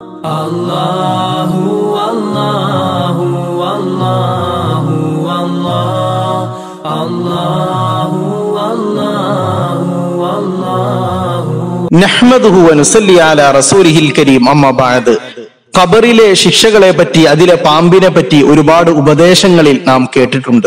الله والله والله والله الله والله والله നഹ്മദുഹു വനുസല്ലി അലാ റസൂലിഹിൽ കരീം അമ്മ ബഅദ് ഖബറിലെ ശിക്ഷകളെ പറ്റി അതിലെ പാമ്പിനെ പറ്റി ഒരുപാട് ഉപദേശങ്ങളിൽ നാം കേട്ടിട്ടുണ്ട്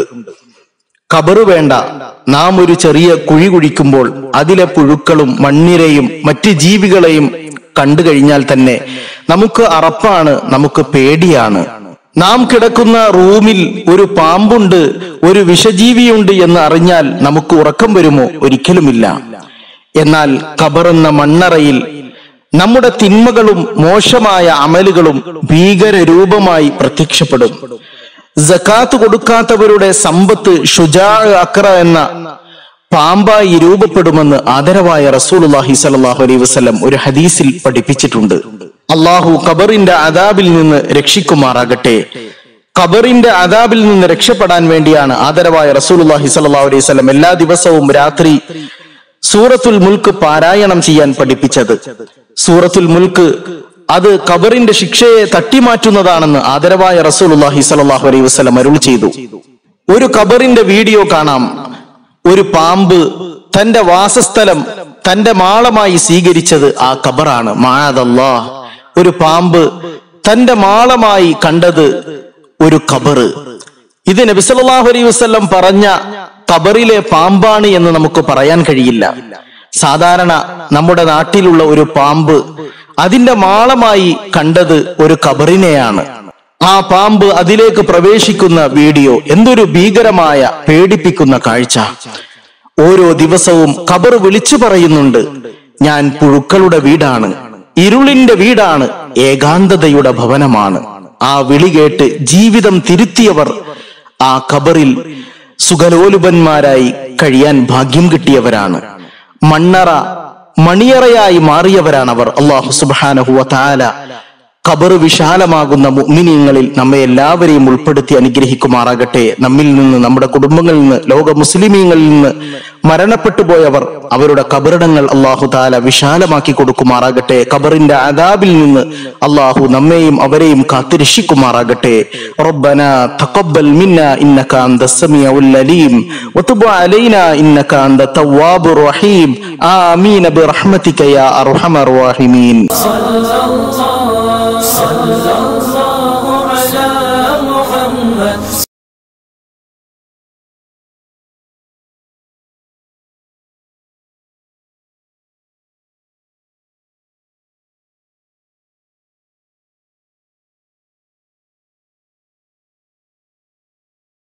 ഖബറ് വേണ്ട നാം ഒരു ചെറിയ കുഴി കുഴിക്കുമ്പോൾ അതിലെ പുഴുക്കളും മണ്ണിരയും മറ്റ് ജീവികളെയും കണ്ടു കഴിഞ്ഞാൽ തന്നെ നമുക്ക് അറപ്പാണ് നമുക്ക് പേടിയാണ് നാം കിടക്കുന്ന റൂമിൽ ഒരു പാമ്പുണ്ട് ഒരു വിഷജീവിയുണ്ട് എന്ന് അറിഞ്ഞാൽ നമുക്ക് ഉറക്കം വരുമോ ഒരിക്കലുമില്ല എന്നാൽ ഖബറെന്ന മണ്ണറയിൽ നമ്മുടെ തിന്മകളും മോശമായ അമലുകളും ഭീകര രൂപമായി പ്രത്യക്ഷപ്പെടും ജക്കാത്ത് കൊടുക്കാത്തവരുടെ സമ്പത്ത് ഷുജാ അക്ര എന്ന പാമ്പായി രൂപപ്പെടുമെന്ന് ആദരവായ റസൂലുള്ളാഹി സ്വല്ലല്ലാഹു അലൈഹി വസല്ലം ഒരു ഹദീസിൽ പഠിപ്പിച്ചിട്ടുണ്ട് അള്ളാഹു ഖബറിന്റെ അദാബിൽ നിന്ന് രക്ഷിക്കുമാറാകട്ടെ ഖബറിന്റെ അദാബിൽ നിന്ന് രക്ഷപ്പെടാൻ വേണ്ടിയാണ് ആദരവായ റസൂലുള്ളാഹി സ്വല്ലല്ലാഹു അലൈഹി വസല്ലം എല്ലാ ദിവസവും രാത്രി സൂറത്തുൽ മുൽക്ക് പാരായണം ചെയ്യാൻ പഠിപ്പിച്ചത് സൂറത്തുൽ മുൽക്ക് അത് ഖബറിന്റെ ശിക്ഷയെ തട്ടിമാറ്റുന്നതാണെന്ന് ആദരവായ റസൂലുള്ളാഹി സ്വല്ലല്ലാഹു അലൈഹി വസല്ലം അരുൾ ചെയ്തു ഒരു ഖബറിന്റെ വീഡിയോ കാണാം ഒരു പാമ്പ് തന്റെ വാസസ്ഥലം തന്റെ മാളമായി സ്വീകരിച്ചത് ആ ഖബറാണ് മാഴതല്ലാ ഒരു പാമ്പ് തന്റെ മാളമായി കണ്ടത് ഒരു ഖബറ് ഇത് നബി സല്ലല്ലാഹു അലൈഹി വസല്ലം പറഞ്ഞ ഖബറിലെ പാമ്പാണ് എന്ന് നമുക്ക് പറയാൻ കഴിയില്ല സാധാരണ നമ്മുടെ നാട്ടിലുള്ള ഒരു പാമ്പ് അതിന്റെ മാളമായി കണ്ടത് ഒരു ഖബറിനെയാണ് ആ പാമ്പ് അതിലേക്ക് പ്രവേശിക്കുന്ന വീഡിയോ എന്തൊരു ഭീകരമായ പേടിപ്പിക്കുന്ന കാഴ്ച ഓരോ ദിവസവും ഖബർ വിളിച്ചു പറയുന്നുണ്ട് ഞാൻ പുഴുക്കളുടെ വീടാണ് ഇരുളിന്റെ വീടാണ് ഏകാന്തതയുടെ ഭവനമാണ് ആ വിളി കേട്ട് ജീവിതം തിരുത്തിയവർ ആ ഖബറിൽ സുഖലോലുപന്മാരായി കഴിയാൻ ഭാഗ്യം കിട്ടിയവരാണ് മണ്ണറ മണിയറയായി മാറിയവരാണ് അവർ അള്ളാഹു സുബാനഹുവ താല ഖബർ വിശാലമാകുന്ന മുഅ്മിനീങ്ങളിൽ നമ്മെ എല്ലാവരെയും ഉൾപ്പെടുത്തി അനുഗ്രഹിക്കുമാറാകട്ടെ നമ്മിൽ നിന്ന് നമ്മുടെ കുടുംബങ്ങളിൽ നിന്ന് ലോക മുസ്ലിമീങ്ങളിൽ നിന്ന് മരണപ്പെട്ടു പോയവർ അവരുടെ കബറിടങ്ങൾ അള്ളാഹു താല വിശാലമാക്കി കൊടുക്കുമാറാകട്ടെ ഖബറിന്റെ അദാബിൽ നിന്ന് അള്ളാഹു നമ്മെയും അവരെയും കാത്തുരക്ഷിക്കുമാറാകട്ടെ ربنا تقبل منا انك انت السميع العليم وتب علينا انك انت التواب الرحيم امين برحمتك يا ارحم الراحمين صلى الله على محمد